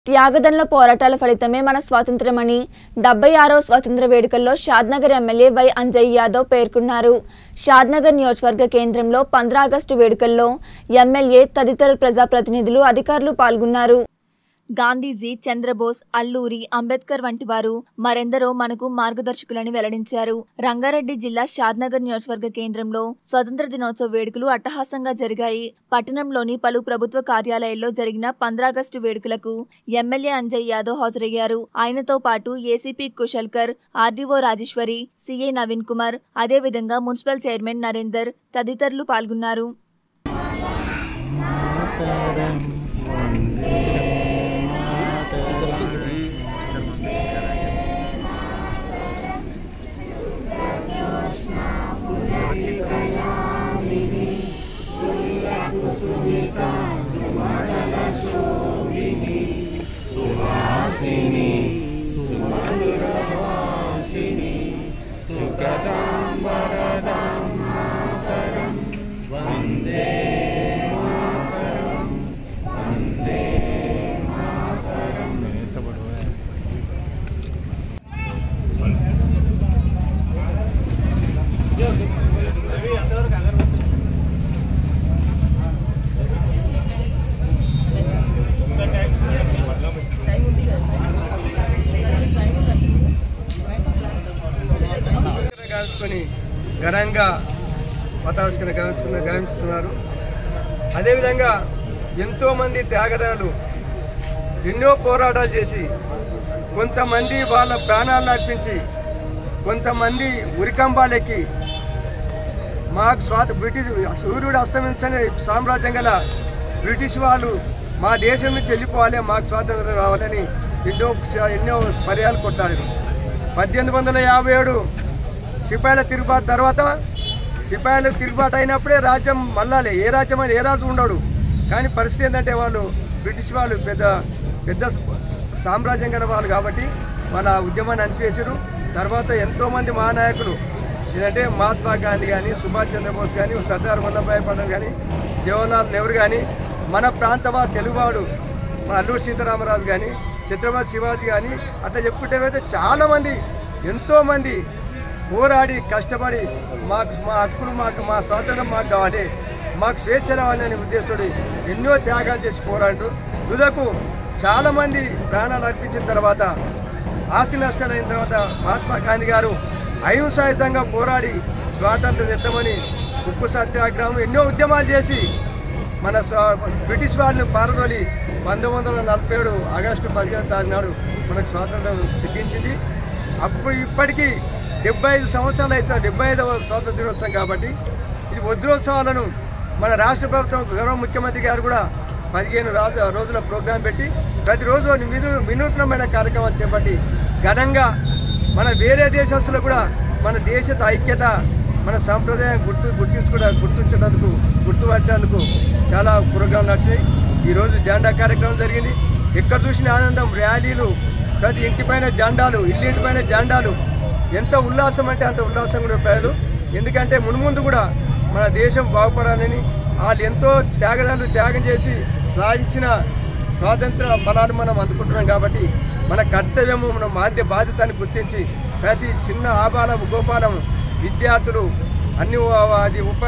త్యాగదనుల పోరాటాల ఫలితమే మన స్వాతంత్ర్యమని డెబ్బై ఆరో స్వాతంత్ర వేడుకల్లో షాద్నగర్ ఎమ్మెల్యే వై అంజయ్ యాదవ్ పేర్కొన్నారు షాద్నగర్ నియోజకవర్గ కేంద్రంలో పంద్రా ఆగస్టు వేడుకల్లో ఎమ్మెల్యే తదితర ప్రజాప్రతినిధులు అధికారులు పాల్గొన్నారు గాంధీజీ చంద్రబోస్ అల్లూరి అంబేద్కర్ వంటి వారు మరెందరో మనకు మార్గదర్శకులని వెల్లడించారు రంగారెడ్డి జిల్లా షాద్నగర్ నియోజకవర్గ కేంద్రంలో స్వతంత్ర దినోత్సవ వేడుకలు అట్టహాసంగా జరిగాయి పట్టణంలోని పలు ప్రభుత్వ కార్యాలయాల్లో జరిగిన పంద్రాగస్టు వేడుకలకు ఎమ్మెల్యే అంజయ్ యాదవ్ హాజరయ్యారు ఆయనతో పాటు ACP Kushalkar RDO Rajeshwari CI Naveen Kumar అదేవిధంగా మున్సిపల్ చైర్మన్ నరేందర్ తదితరులు పాల్గొన్నారు గావించుకొని ఘనంగా మతావిష్కరణ గావించుకున్న గావిస్తున్నారు అదేవిధంగా ఎంతోమంది త్యాగదారులు ఎన్నో పోరాటాలు చేసి కొంతమంది వాళ్ళ ప్రాణాలను అర్పించి కొంతమంది ఉరికంబాలెక్కి మాకు స్వాత బ్రిటిష్ సూర్యుడు అస్తమించని సామ్రాజ్యం గల బ్రిటిష్ వాళ్ళు మా దేశం నుంచి వెళ్ళిపోవాలి మాకు స్వాతంత్రం రావాలని ఎన్నో ఎన్నో పర్యాలు కొట్లాడారు పద్దెనిమిది వందల యాభై ఏడు సిపాయిల తిరుగుబాటు తర్వాత సిపాయిల తిరుగుబాటు అయినప్పుడే రాజ్యం మళ్ళాలి ఏ రాజ్యం అని ఏ రాజు ఉండడు కానీ పరిస్థితి ఏంటంటే వాళ్ళు బ్రిటిష్ వాళ్ళు పెద్ద పెద్ద సామ్రాజ్యం గల వాళ్ళు కాబట్టి వాళ్ళ ఉద్యమాన్ని అణిచివేశారు తర్వాత ఎంతోమంది మహానాయకులు ఏంటంటే మహాత్మా గాంధీ కానీ సుభాష్ చంద్రబోస్ కానీ సర్దార్ వల్లభాయ్ పటేల్ కానీ జవహర్లాల్ నెహ్రూ కానీ మన ప్రాంతవా తెలుగువాడు మా అల్లూరు సీతారామరాజు కానీ ఛత్రపతి శివాజీ కానీ అట్లా చెప్పుకుంటే చాలామంది ఎంతోమంది పోరాడి కష్టపడి మాకు మా హక్కులు మాకు మా స్వాతంత్రం మాకు కావాలి మాకు స్వేచ్ఛ రావాలనే ఉద్దేశంతో ఎన్నో త్యాగాలు చేసి పోరాడు తుదకు చాలామంది ప్రాణాలు అర్పించిన తర్వాత ఆస్తి నష్టాలు అయిన తర్వాత మహాత్మా గాంధీ గారు అహింసాయుతంగా పోరాడి స్వాతంత్రం ఎత్తమని ఉప్పు సత్యాగ్రహం ఎన్నో ఉద్యమాలు చేసి మన స్వ- బ్రిటిష్ వారిని పారదోలి పంతొమ్మిది వందల నలభై ఏడు ఆగస్టు పదిహేను తారీఖు నాడు మనకు స్వాతంత్రం సిద్ధించింది అప్పుడు ఇప్పటికీ డెబ్బై ఐదు సంవత్సరాలు అయితే డెబ్బై ఐదవ స్వాతంత్ర దినోత్సవం కాబట్టి ఇది వజ్రోత్సవాలను మన రాష్ట్ర ప్రభుత్వం గౌరవ ముఖ్యమంత్రి గారు కూడా పదిహేను రాజు రోజుల ప్రోగ్రాం పెట్టి ప్రతిరోజు విను వినూత్నమైన కార్యక్రమాలు చేపట్టి ఘనంగా మన వేరే దేశస్తులు కూడా మన దేశ ఐక్యత మన సాంప్రదాయం గుర్తు గుర్తించుకోవడం గుర్తించేందుకు గుర్తుపట్టేందుకు చాలా ప్రోగ్రాంలు నడిచాయి ఈరోజు జెండా కార్యక్రమం జరిగింది ఎక్కడ చూసిన ఆనందం ర్యాలీలు ప్రతి ఇంటిపైన జెండాలు ఇల్లింటిపైన జెండాలు ఎంత ఉల్లాసం అంటే అంత ఉల్లాసం కూడా ప్రజలు ఎందుకంటే మున్ముందు కూడా మన దేశం బాగుపడాలని వాళ్ళు ఎంతో త్యాగదాలు త్యాగం చేసి సాధించిన స్వాతంత్ర ఫలాలు మనం అందుకుంటున్నాం కాబట్టి మన కర్తవ్యము మన బాధ్య బాధ్యతని గుర్తించి ప్రతి చిన్న ఆబాలం గోపాలం విద్యార్థులు అన్ని ఉ- అది ఉప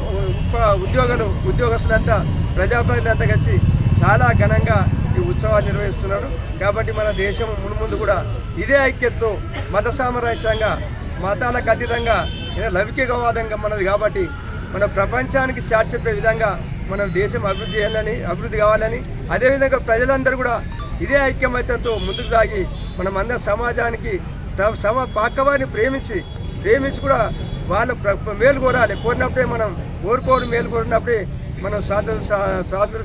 ఉప ఉద్యోగులు ఉద్యోగస్తులంతా ప్రజాప్రతినిధులంతా కలిసి చాలా ఘనంగా ఈ ఉత్సవాలు నిర్వహిస్తున్నారు కాబట్టి మన దేశం మున్ముందు కూడా ఇదే ఐక్యతతో మత సామరస్యంగా మతాలకు అతీతంగా ఏదో లౌకికవాదంగా మనది కాబట్టి మన ప్రపంచానికి చాటి చెప్పే విధంగా మన దేశం అభివృద్ధి చేయాలని అభివృద్ధి కావాలని అదేవిధంగా ప్రజలందరూ కూడా ఇదే ఐక్యమత్యంతో ముందుకు సాగి మనమందరం సమాజానికి త- సమ పక్కవారిని ప్రేమించి ప్రేమించి కూడా వాళ్ళ ప్ర- మేలు కోరాలి కోరినప్పుడే మనం కోరుకోవడం మేలు కోరినప్పుడే మనం స్వాతంత్ర స్వాతంత్ర